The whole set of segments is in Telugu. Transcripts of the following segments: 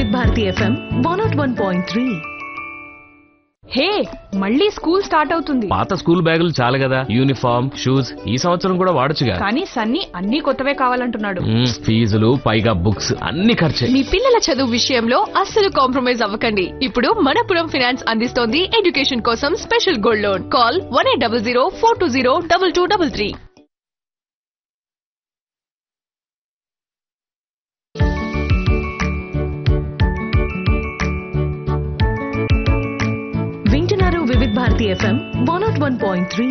వివిధ Bharati FM one nought one point three hey మళ్ళీ స్కూల్ స్టార్ట్ అవుతుంది పాత స్కూల్ బ్యాగులు చాలు కదా యూనిఫామ్ షూస్ ఈ సంవత్సరం కూడా వాడొచ్చుగా కానీ సన్నీ అన్ని కొత్తవే కావాలంటున్నాడు మ్మ్, ఫీజులు పైగా బుక్స్ అన్ని ఖర్చే మీ పిల్లల చదువు విషయంలో అస్సలు కాంప్రమైజ్ అవ్వకండి ఇప్పుడు మనపురం ఫినాన్స్ అందిస్తోంది ఎడ్యుకేషన్ కోసం special gold loan call one eight double zero four two zero double two double three వింటున్నారు Vividha Bharati FM one nought one point three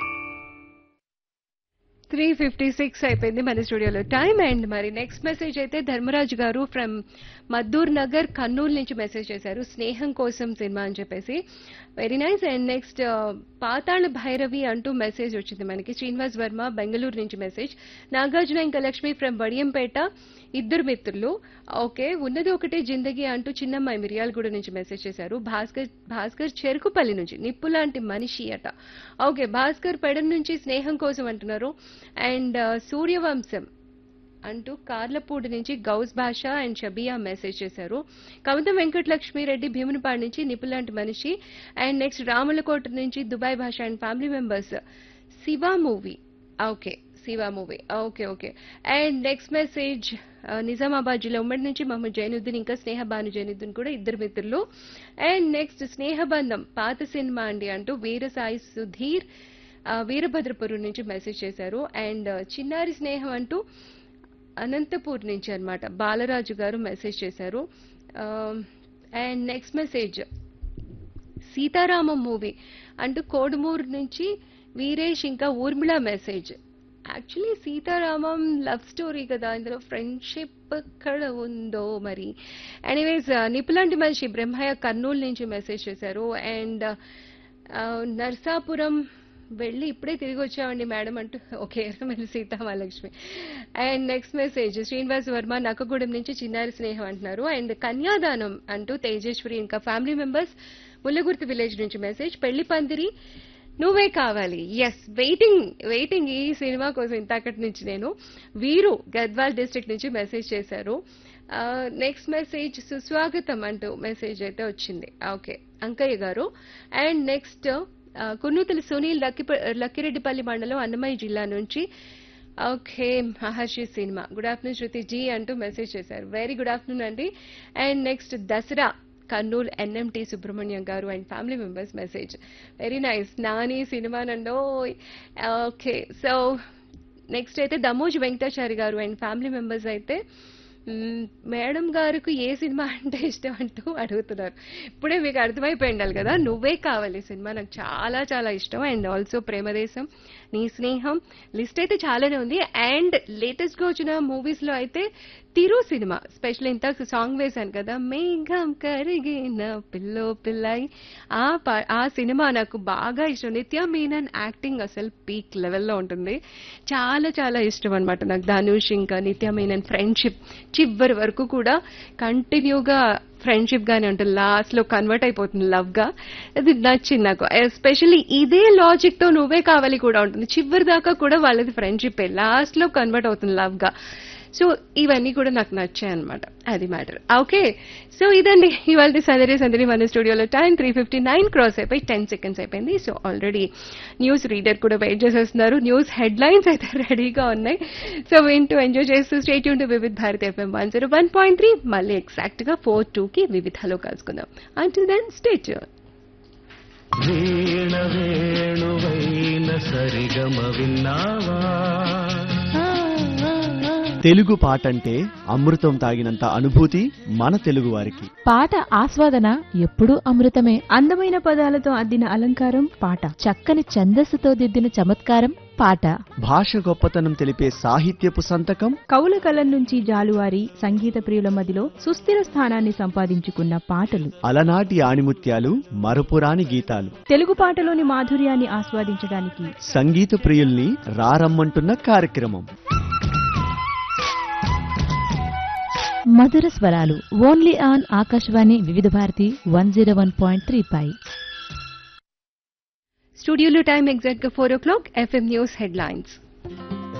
three fifty six అయిపోయింది మన స్టూడియోలో టైం అండ్ మరి నెక్స్ట్ మెసేజ్ అయితే ధర్మరాజు గారు ఫ్రమ్ మద్దూర్ నగర్ కర్నూలు నుంచి మెసేజ్ చేశారు స్నేహం కోసం సినిమా అని చెప్పేసి very nice and next Pathala Bhairavi అంటూ మెసేజ్ వచ్చింది మనకి శ్రీనివాస్ వర్మ బెంగళూరు నుంచి మెసేజ్ నాగార్జున ఇంకా లక్ష్మి ఫ్రమ్ బడియంపేట ఇద్దరు మిత్రులు ఓకే ఉన్నది ఒకటే జిందగీ అంటూ చిన్నమ్మాయి మిర్యాలగూడ నుంచి మెసేజ్ చేశారు భాస్కర్ భాస్కర్ చెరుకుపల్లి నుంచి నిప్పు లాంటి మనిషి అట ఓకే భాస్కర్ పెడన్ నుంచి స్నేహం కోసం అంటున్నారు అండ్ సూర్యవంశం అంటూ కార్లపూడి నుంచి గౌస్ భాష అండ్ షబియా మెసేజ్ చేశారు కవిత వెంకటలక్ష్మి రెడ్డి భీమునిపాడు నుంచి నిపులాంటి మనిషి అండ్ నెక్స్ట్ రాములకోట నుంచి Dubai Basha and family members Shiva movie okay Shiva movie okay okay and next message Nizamabad జిల్లా ఉమ్మడి నుంచి మహమ్మద్ జైనుద్దీన్ ఇంకా స్నేహ భాను జైనుద్దీన్ కూడా ఇద్దరు మిత్రులు అండ్ నెక్స్ట్ స్నేహబంధం పాత సినిమా అండి అంటూ వీరసాయి సుధీర్ ఆ, వీరభద్రపురం నుంచి మెసేజ్ చేశారు అండ్ చిన్నారి స్నేహం అంటూ అనంతపూర్ నుంచి అన్నమాట బాలరాజు గారు మెసేజ్ చేశారు and next message Sitaramam movie అంటూ కోడుమూరు నుంచి వీరేష్ ఇంకా Urmila message actually Sitaramam love story కదా ఇందులో ఫ్రెండ్షిప్ ఎక్కడ ఉందో మరి ఎనీవేస్ నిపులాంటి మనిషి బ్రహ్మయ్య కర్నూలు నుంచి మెసేజ్ చేశారు అండ్ నర్సాపురం వెళ్ళి ఇప్పుడే తిరిగి వచ్చామండి మేడం అంటూ ఓకే మరి Seethamahalakshmi and next message Srinivas Varma Nakkagudem నుంచి చిన్నారి స్నేహం అంటున్నారు అండ్ కన్యాదానం అంటూ తేజేశ్వరి ఇంకా ఫ్యామిలీ మెంబర్స్ ముల్లగుర్తి విలేజ్ నుంచి message Pelli Pandiri Nuvve Kavali yes waiting waiting ఈ సినిమా కోసం ఇంతకటి నుంచి నేను వీరు గద్వాల్ డిస్ట్రిక్ట్ నుంచి మెసేజ్ చేశారు నెక్స్ట్ మెసేజ్ సుస్వాగతం అంటూ మెసేజ్ అయితే వచ్చింది ఓకే అంకయ్య గారు అండ్ నెక్స్ట్ కున్నూతల సునీల్ లక్కి లక్కిరెడ్డిపల్లి మండలం అన్నమయ్య జిల్లా నుంచి okay Maharshi cinema good afternoon శృతి జీ అంటూ మెసేజ్ చేశారు వెరీ గుడ్ ఆఫ్టర్నూన్ అండి and next Dasara Kurnool NMT Subrahmanyam గారు and family members message very nice Nani cinema నండో ఓకే సో నెక్స్ట్ అయితే దమోజ్ వెంకటాచారి గారు అండ్ ఫ్యామిలీ మెంబర్స్ అయితే మ్మ్, మేడం గారికి ఏ సినిమా అంటే ఇష్టం అంటూ అడుగుతున్నారు ఇప్పుడే మీకు అర్థమైపోయి ఉండాలి కదా నువ్వే కావాలి సినిమా నాకు చాలా చాలా ఇష్టం అండ్ ఆల్సో ప్రేమదేశం నీ స్నేహం లిస్ట్ అయితే చాలానే ఉంది అండ్ లేటెస్ట్ గా వచ్చిన మూవీస్ లో అయితే తిరు సినిమా స్పెషల్ ఇంత సాంగ్ వేశాను కదా మేఘం కరిగిన పిల్లో పిల్లై ఆ పా- ఆ సినిమా నాకు బాగా ఇష్టం నిత్య మీనన్ యాక్టింగ్ అసలు పీక్ లెవెల్లో ఉంటుంది చాలా చాలా ఇష్టం అనమాట నాకు ధనుష్ ఇంకా నిత్య మీనన్ ఫ్రెండ్షిప్ చివరి వరకు కూడా కంటిన్యూగా ఫ్రెండ్షిప్ గానే ఉంటుంది లాస్ట్ లో కన్వర్ట్ అయిపోతుంది లవ్ గా అది నచ్చింది నాకు ఎస్పెషల్లీ ఇదే లాజిక్ తో నువ్వే కావాలి కూడా ఉంటుంది చివరి దాకా కూడా వాళ్ళది ఫ్రెండ్షిప్ లాస్ట్ లో కన్వర్ట్ అవుతుంది లవ్ గా సో ఇవన్నీ కూడా నాకు నచ్చాయి అనమాట అది మ్యాటర్ ఓకే సో ఇదండి ఇవాళ సందడి సందడి మన స్టూడియోలో time three fifty nine cross అయిపోయి టెన్ సెకండ్స్ అయిపోయింది సో ఆల్రెడీ న్యూస్ రీడర్ కూడా వెయిట్ చేసేస్తున్నారు న్యూస్ హెడ్ లైన్స్ అయితే రెడీగా ఉన్నాయి సో వింటూ ఎంజాయ్ చేస్తూ స్టేట్ యూన్ to Vividh Bharat FM one zero one point three మళ్ళీ ఎగ్జాక్ట్ గా ఫోర్ టూ కి వివిధలో కలుసుకుందాం అంటిల్ దెన్ స్టేట్ వీణ వేణువైన సరిగమ విన్నావా తెలుగు పాటంటే అమృతం తాగినంత అనుభూతి మన తెలుగు వారికి పాట ఆస్వాదన ఎప్పుడూ అమృతమే అందమైన పదాలతో అద్దిన అలంకారం పాట చక్కని ఛందస్సుతో దిద్దిన చమత్కారం పాట భాష గొప్పతనం తెలిపే సాహిత్యపు సంతకం కవుల కలం నుంచి జాలువారి సంగీత ప్రియుల మదిలో సుస్థిర స్థానాన్ని సంపాదించుకున్న పాటలు అలనాటి ఆణిముత్యాలు మరపురాని గీతాలు తెలుగు పాటలోని మాధుర్యాన్ని ఆస్వాదించడానికి సంగీత ప్రియుల్ని రారమ్మంటున్న కార్యక్రమం మధుర స్వరాలు only on Akashvani Vividh Bharati one zero one point three పై స్టూడియోలో టైం ఎగ్జాక్ట్ గా four o'clock FM news head lines